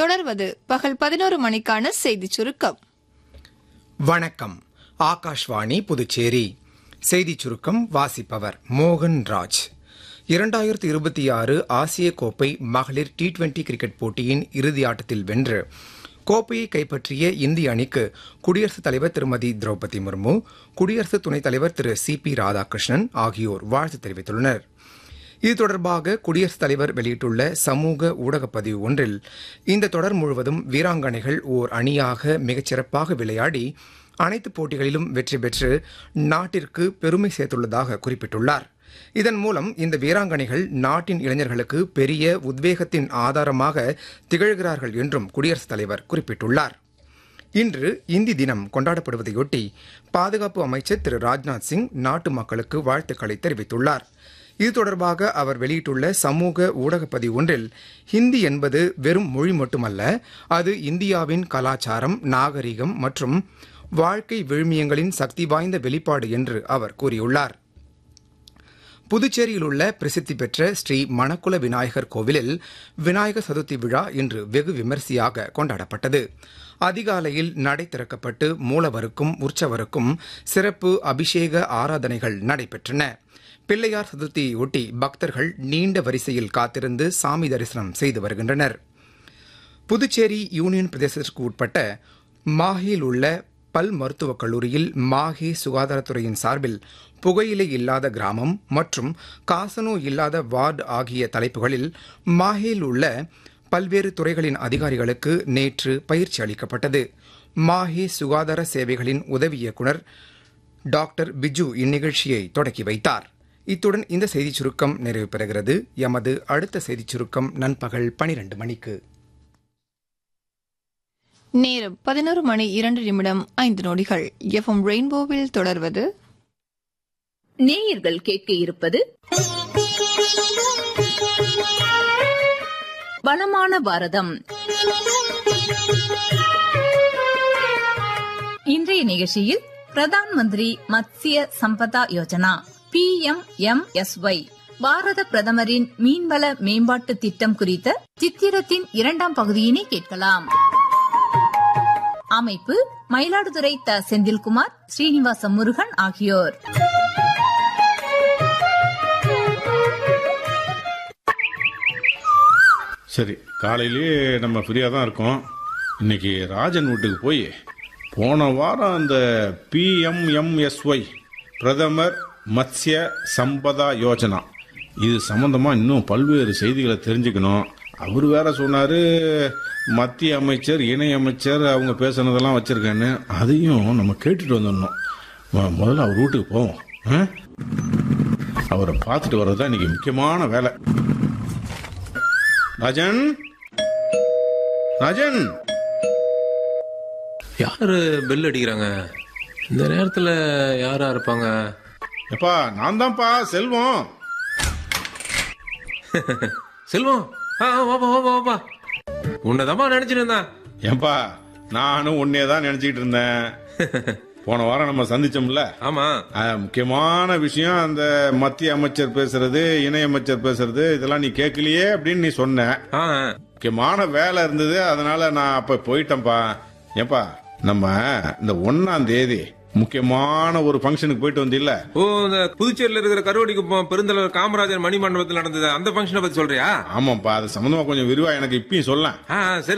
தொடர்வது பகல் பதினோரு மணிக்கான செய்திச் சுருக்கம் வணக்கம் ஆகாஷ்வாணி புதுச்சேரி செய்திச் சுருக்கம் வாசிப்பவர் மோகன் ராஜ் இரண்டாயிரத்தி இருபத்தி ஆறு ஆசிய கோப்பை மகளிர் டி டுவெண்டி கிரிக்கெட் போட்டியின் இறுதி ஆட்டத்தில் வென்று கோப்பையை கைப்பற்றிய இந்திய அணிக்கு குடியரசுத் தலைவர் திருமதி திரௌபதி முர்மு குடியரசு துணைத் தலைவர் திரு சி பி ராதாகிருஷ்ணன் ஆகியோர் வாழ்த்து தெரிவித்துள்ளனர் இது தொடர்பாக குடியரசுத் தலைவர் வெளியிட்டுள்ள சமூக ஊடகப் பதிவு ஒன்றில் இந்த தொடர் முழுவதும் வீராங்கனைகள் ஓர் அணியாக மிகச்சிறப்பாக விளையாடி அனைத்து போட்டிகளிலும் வெற்றி பெற்று நாட்டிற்கு பெருமை சேர்த்துள்ளதாக குறிப்பிட்டுள்ளார் இதன் மூலம் இந்த வீராங்கனைகள் நாட்டின் இளைஞர்களுக்கு பெரிய உத்வேகத்தின் ஆதாரமாக திகழ்கிறார்கள் என்றும் குடியரசுத் தலைவர் குறிப்பிட்டுள்ளார் இன்று இந்தி தினம் கொண்டாடப்படுவதையொட்டி பாதுகாப்பு அமைச்சர் திரு ராஜ்நாத் சிங் நாட்டு மக்களுக்கு வாழ்த்துக்களை தெரிவித்துள்ளார் இது தொடர்பாக அவர் வெளியிட்டுள்ள சமூக ஊடகப் பதிவு ஒன்றில் ஹிந்தி என்பது வெறும் மொழி மட்டுமல்ல அது இந்தியாவின் கலாச்சாரம் நாகரிகம் மற்றும் வாழ்க்கை விழுமியங்களின் சக்தி வாய்ந்த வெளிப்பாடு என்று அவர் கூறியுள்ளார் புதுச்சேரியில் உள்ள பிரசித்தி பெற்ற ஸ்ரீ மணக்குல விநாயகர் கோவிலில் விநாயகர் சதுர்த்தி விழா இன்று வெகு விமரிசையாக கொண்டாடப்பட்டது அதிகாலையில் நடை திறக்கப்பட்டு மூலவருக்கும் உற்சவருக்கும் சிறப்பு அபிஷேக ஆராதனைகள் நடைபெற்றன பிள்ளையார் சதுர்த்தியொட்டி பக்தர்கள் நீண்ட வரிசையில் காத்திருந்து சாமி தரிசனம் செய்து வருகின்றனர் புதுச்சேரி யூனியன் பிரதேசத்திற்கு உட்பட்ட மாஹியில் உள்ள பல் மருத்துவக் கல்லூரியில் மாஹே சுகாதாரத்துறையின் சார்பில் புகையிலை இல்லாத கிராமம் மற்றும் காசனோ இல்லாத வார்டு ஆகிய தலைப்புகளில் மாஹேயில் உள்ள பல்வேறு துறைகளின் அதிகாரிகளுக்கு நேற்று பயிற்சி அளிக்கப்பட்டது மாஹே சுகாதார சேவைகளின் உதவி இயக்குநர் டாக்டர் பிஜு இந்நிகழ்ச்சியை தொடக்கி வைத்தார் இத்துடன் இந்த செய்திச் சுருக்கம் நிறைவு பெறுகிறது எமது அடுத்த செய்திச் சுருக்கம் நண்பகல் பனிரெண்டு மணிக்கு நேரம் பதினோரு மணி இரண்டு நிமிடம் ஐந்து நொடிகள் எஃப்எம் ரெயின்போவில் தொடர்வது நேயர்கள் கேட்க இருப்பது வளமான பாரதம் இன்றைய நிகழ்ச்சியில் Pradhan Mantri Matsya Sampada Yojana P M M S Y பாரத பிரதமரின் மீன்வள மேம்பாட்டு திட்டம் குறித்த சித்திரத்தின் இரண்டாம் பகுதியினை கேட்கலாம் அமைப்பு மயிலாடுதுறை த செந்தில்குமார் ஸ்ரீனிவாச முருகன் ஆகியோர் சரி காலையிலேயே நம்ம ஃப்ரீயாக தான் இருக்கோம் இன்னைக்கு ராஜன் வீட்டுக்கு போய் போன வாரம் அந்த பிஎம்எம்எஸ்ஒய் பிரதமர் மத்ஸ்ய சம்பதா யோஜனா இது சம்பந்தமா இன்னும் பல்வேறு செய்திகளை தெரிஞ்சுக்கணும் அவர் வேற சொன்னாரு மத்திய அமைச்சர் இணை அமைச்சர் அவங்க பேசுனதெல்லாம் வச்சிருக்கேன்னு அதையும் நம்ம கேட்டுட்டு வந்துடணும் மொ- முதல்ல அவர் வீட்டுக்கு போவோம் ஆ? அவரை பார்த்துட்டு வர்றது தான் இன்னைக்கு முக்கியமான வேலை ராஜன் ராஜன் யாரு பெல் அடிக்கிறாங்க இந்த நேரத்துல யாரா இருப்பாங்க எப்பா நான் தான்ப்பா செல்வம் செல்வம் ஆ ஆ, வாப்பா வாப்பா வாப்பா உன்னதாம்மா நினைச்சிட்டு இருந்தேன் ஏன்பா நானும் உன்னே தான் நினைச்சிட்டு இருந்தேன் போன வாரம் நம்ம சந்திச்சோம்ல ஆமா அஹ், முக்கியமான விஷயம் அந்த மத்திய அமைச்சர் பேசுறது இணை அமைச்சர் பேசுறது இதெல்லாம் நீ கேட்கலையே அப்படின்னு நீ சொன்ன ஆ முக்கியமான வேலை இருந்தது அதனால நான் அப்ப போயிட்டேன்ப்பா ஏப்பா நம்ம இந்த ஒன்னாம் தேதி முக்கியமான ஒரு ஃபங்க்ஷனுக்கு போயிட்டு வந்தில்ல ஓ இந்த புதுச்சேரியில இருக்கிற கருவடி குப்பம் பெருந்தலைவர் காமராஜர் மணி மண்டபத்தில் நடந்தது அந்த ஃபங்க்ஷனை பத்தி சொல்றியா ஆமாப்பா அது சம்பந்தமா கொஞ்சம் விரிவா எனக்கு இப்பயும் சொல்ல ஆ சரி